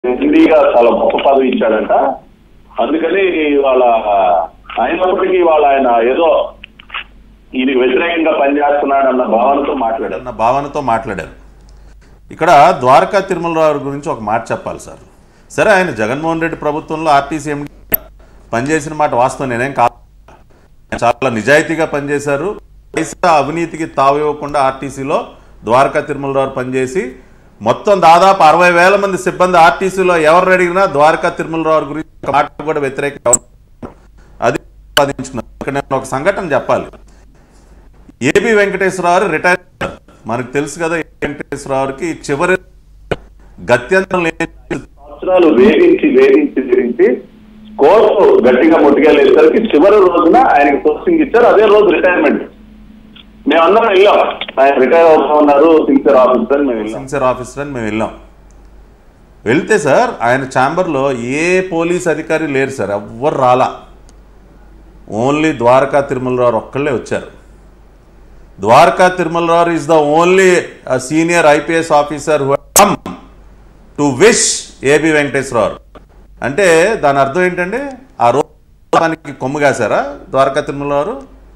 హిందీగా చాలా గొప్ప పదవి ఇచ్చాడంట అందుకని వాళ్ళ అయినప్పటికీ వాళ్ళ ఆయన ఏదో ఈయనకి వ్యతిరేకంగా పనిచేస్తున్నాడన్న భావనతో మాట్లాడారు అన్న భావనతో మాట్లాడారు ఇక్కడ ద్వారకా తిరుమలరావు గురించి ఒక మాట చెప్పాలి సార్ సరే ఆయన జగన్మోహన్ రెడ్డి ప్రభుత్వంలో ఆర్టీసీ ఎండి పనిచేసిన మాట వాస్తవం నేనేం కాదు చాలా నిజాయితీగా పనిచేశారు పైసా అవినీతికి తావివ్వకుండా ఆర్టీసీలో ద్వారకా తిరుమలరావు పనిచేసి మొత్తం దాదాపు అరవై వేల మంది సిబ్బంది ఆర్టీసీలో ఎవరు అడిగినా ద్వారకా తిరుమలరావు గురించి ఒక మాట కూడా వ్యతిరేక అది సాధించుకున్నారు ఇక్కడ నేను ఒక సంఘటన చెప్పాలి ఏబి వెంకటేశ్వరరావు రిటైర్ మనకు తెలుసు కదా ఏబి వెంకటేశ్వరరావుకి చివరి గత్యంతరం లేని సంవత్సరాలు వేధించి వేధించి వేధించి కోర్టు గట్టిగా ముట్టుకెళ్ళేసరికి చివరి రోజున ఆయనకి పోస్టింగ్ ఇచ్చారు అదే రోజు రిటైర్మెంట్ మేమందరం వెళ్ళాం ఆయన రిటైర్ అవుతా ఉన్నారు సిన్సియర్ ఆఫీసర్ అని మేము వెళ్ళాం సిన్సియర్ ఆఫీసర్ అని మేము వెళ్ళాం వెళ్తే సార్ ఆయన ఛాంబర్లో ఏ పోలీస్ అధికారి లేరు సార్ ఎవ్వరు రాలా ఓన్లీ ద్వారకా తిరుమలరావు ఒక్కళ్ళే వచ్చారు Dwaraka Tirumalarao is the only senior IPS officer come to wish AB Venkateswararao అంటే దాని అర్థం ఏంటండి ఆ రోజు కొమ్ము కాశారా ద్వారకా తిరుమలరావు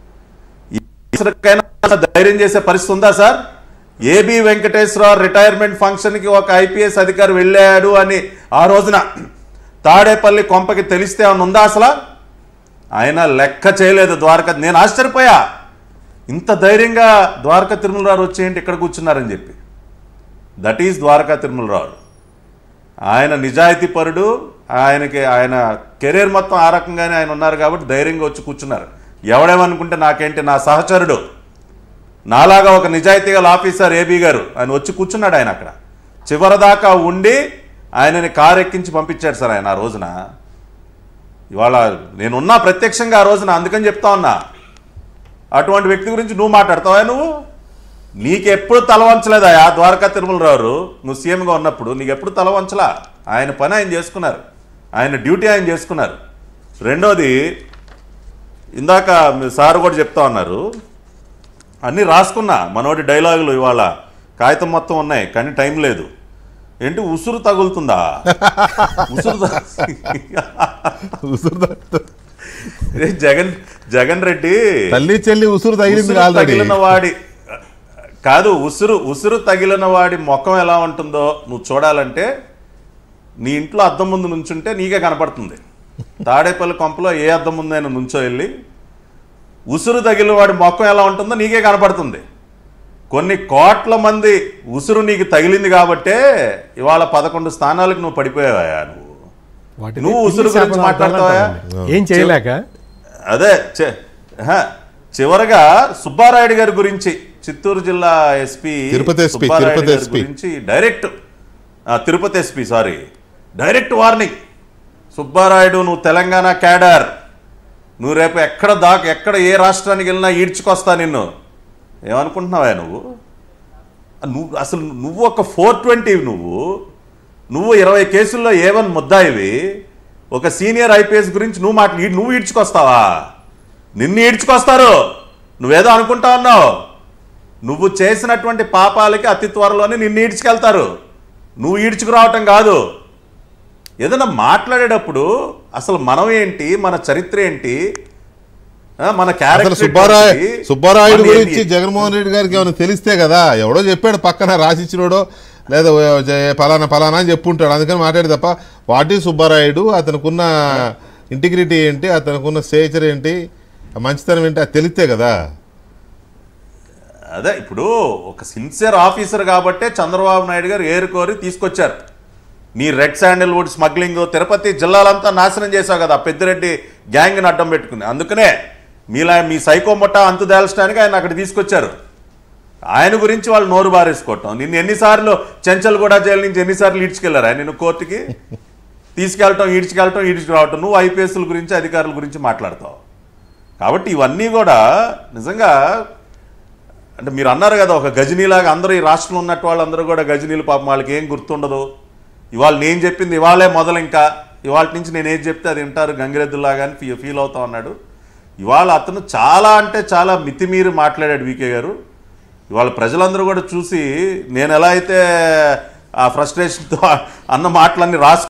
ఇసుకైనా ధైర్యం చేసే పరిస్థితి ఉందా sir AB Venkateswararao retirement function కి ఒక ఐపీఎస్ అధికారి వెళ్ళాడు అని ఆ రోజున తాడేపల్లి కొంపకి తెలిస్తే ఏమన్నా ఉందా అసలు ఆయన లెక్క చేయలేదు ద్వారక నేను ఆశ్చర్యపోయా ఇంత ధైర్యంగా ద్వారకా తిరుమలరావు వచ్చేయండి ఇక్కడ కూర్చున్నారని చెప్పి దట్ ఈజ్ ద్వారకా తిరుమలరావు ఆయన నిజాయితీ పరుడు ఆయనకి ఆయన కెరీర్ మొత్తం ఆ రకంగానే ఆయన ఉన్నారు కాబట్టి ధైర్యంగా వచ్చి కూర్చున్నారు ఎవడేమనుకుంటే నాకేంటి నా సహచరుడు నాలాగా ఒక నిజాయితీ గల ఆఫీసర్ ఏబీ గారు ఆయన వచ్చి కూర్చున్నాడు ఆయన అక్కడ చివరిదాకా ఉండి ఆయనని కారు ఎక్కించి పంపించాడు సార్ ఆయన ఆ రోజున ఇవాళ నేనున్నా ప్రత్యక్షంగా ఆ రోజున అందుకని చెప్తా ఉన్నా అటువంటి వ్యక్తి గురించి నువ్వు మాట్లాడతావా నువ్వు నీకెప్పుడు తల వంచలేదా ఆ ద్వారకా తిరుమలరావు నువ్వు సీఎంగా ఉన్నప్పుడు నీకెప్పుడు తల వంచలా ఆయన పని ఆయన చేసుకున్నారు ఆయన డ్యూటీ ఆయన చేసుకున్నారు రెండోది ఇందాక మీ సార్ కూడా చెప్తా ఉన్నారు అన్నీ రాసుకున్నా మనోడి డైలాగులు ఇవాళ కాగితం మొత్తం ఉన్నాయి కానీ టైం లేదు ఏంటి ఉసురు తగులుతుందా ఉసురు తగు- ఉసురు ఏ జగన్ జగన్ రెడ్డి తల్లి చెల్లి ఉసురు తగిలింది ఉసురు ఆల్రెడీ తగిలిన వాడి కాదు ఉసురు ఉసురు తగిలిన వాడి ముఖం ఎలా ఉంటుందో నువ్వు చూడాలంటే నీ ఇంట్లో అద్దం ముందు నుంచుంటే నీకే కనపడుతుంది తాడేపల్లి కొంపలో ఏ అద్దం ముందైనా నుంచో వెళ్ళి ఉసురు తగిలిన వాడి ముఖం ఎలా ఉంటుందో నీకే కనపడుతుంది కొన్ని కోట్ల మంది ఉసురు నీకు తగిలింది కాబట్టే ఇవాళ పదకొండు స్థానాలకు నువ్వు పడిపోయావా నువ్వు వాటిని నువ్వు ఉసురు పిల్లి గురించి శాపనార్థాలు మాట్లాడతావా? అంటారండి. ఏం చేయలేక అదే చె- హ, చివరగా సుబ్బారాయుడు గారి గురించి చిత్తూరు జిల్లా ఎస్పీ తిరుపతి SP, సుబ్బారాయుడు తిరుపతి గారి SP. గురించి డైరెక్ట్ ఆ, Tirupati SP sorry direct warning Subbarayudu నువ్వు తెలంగాణ క్యాడర్ నువ్వు రేపు ఎక్కడ దాకా ఎక్కడ ఏ రాష్ట్రానికి వెళ్ళినా ఈడ్చుకొస్తా నిన్ను ఏమనుకుంటున్నావా నువ్వు నువ్వు అసలు నువ్వు ఒక ఫోర్ ట్వంటీ నువ్వు నువ్వు ఇరవై కేసుల్లో ఏవన్ ముద్దాయివి ఒక సీనియర్ ఐపీఎస్ గురించి నువ్వు మాట నువ్వు ఈడ్చుకొస్తావా నిన్ను ఈడ్చుకొస్తారు నువ్వేదో అనుకుంటా ఉన్నావు నువ్వు చేసినటువంటి పాపాలకి అతి త్వరలోనే నిన్ను ఈడ్చుకెళ్తారు నువ్వు ఈడ్చుకురావటం కాదు ఏదైనా మాట్లాడేటప్పుడు అసలు మనం ఏంటి మన చరిత్ర ఏంటి ఆ, మన అసలు క్యారెక్టర్ సుబ్బారాయ ఏంటి? సుబ్బారాయుడు మన గురించి ఏంటి? జగన్మోహన్ రెడ్డి గారికి ఏమైనా తెలిస్తే కదా ఎవడో చెప్పాడు పక్కన రాసిచ్చినోడో లేదా ఓ జ- ఫలానా ఫలానా అని చెప్పుంటాడు అందుకని మాట్లాడి తప్ప వాటి సుబ్బారాయుడు అతనుకున్న ఇంటిగ్రిటీ ఏంటి అతనుకున్న స్టేచర్ ఏంటి ఆ మంచితనం ఏంటి అది తెలిస్తే కదా అదే ఇప్పుడు ఒక సిన్సియర్ ఆఫీసర్ కాబట్టే చంద్రబాబు నాయుడు గారు ఏరుకోరి తీసుకొచ్చారు నీ రెడ్ శాండిల్వుడ్ స్మగ్లింగ్ తిరుపతి జిల్లాలంతా నాశనం చేశావు కదా పెద్దిరెడ్డి గ్యాంగ్ని అడ్డం పెట్టుకుని అందుకనే మీలా మీ సైకో ముఠా అంతు తేల్చడానికి ఆయన అక్కడ తీసుకొచ్చారు ఆయన గురించి వాళ్ళు నోరు బారేసుకోవటం నిన్ను ఎన్నిసార్లు చెంచల్ కూడా జైలు నుంచి ఎన్నిసార్లు ఈడ్చుకెళ్లారా నిన్ను కోర్టుకి తీసుకెళ్ళటం ఈడ్చుకెళ్ళటం ఈడ్చుకురావటం నువ్వు ఐపీఎస్ల గురించి అధికారుల గురించి మాట్లాడతావు కాబట్టి ఇవన్నీ కూడా నిజంగా అంటే మీరు అన్నారు కదా ఒక గజనీలాగా అందరూ ఈ రాష్ట్రంలో ఉన్నట్టు వాళ్ళందరూ కూడా గజనీలు పాపం వాళ్ళకి ఏం గుర్తుండదు ఇవాళ నేను చెప్పింది ఇవాళే మొదలు ఇంకా ఇవాళ నుంచి నేను ఏది చెప్తే అది వింటారు గంగిరెద్దులాగా అని ఫీ ఫీల్ అవుతా ఉన్నాడు ఇవాళ అతను చాలా అంటే చాలా మితిమీరి మాట్లాడాడు వీకే గారు ఇవాళ ప్రజలందరూ కూడా చూసి నేను ఎలా అయితే ఆ ఫ్రస్ట్రేషన్తో అన్న మాటలన్నీ రాసు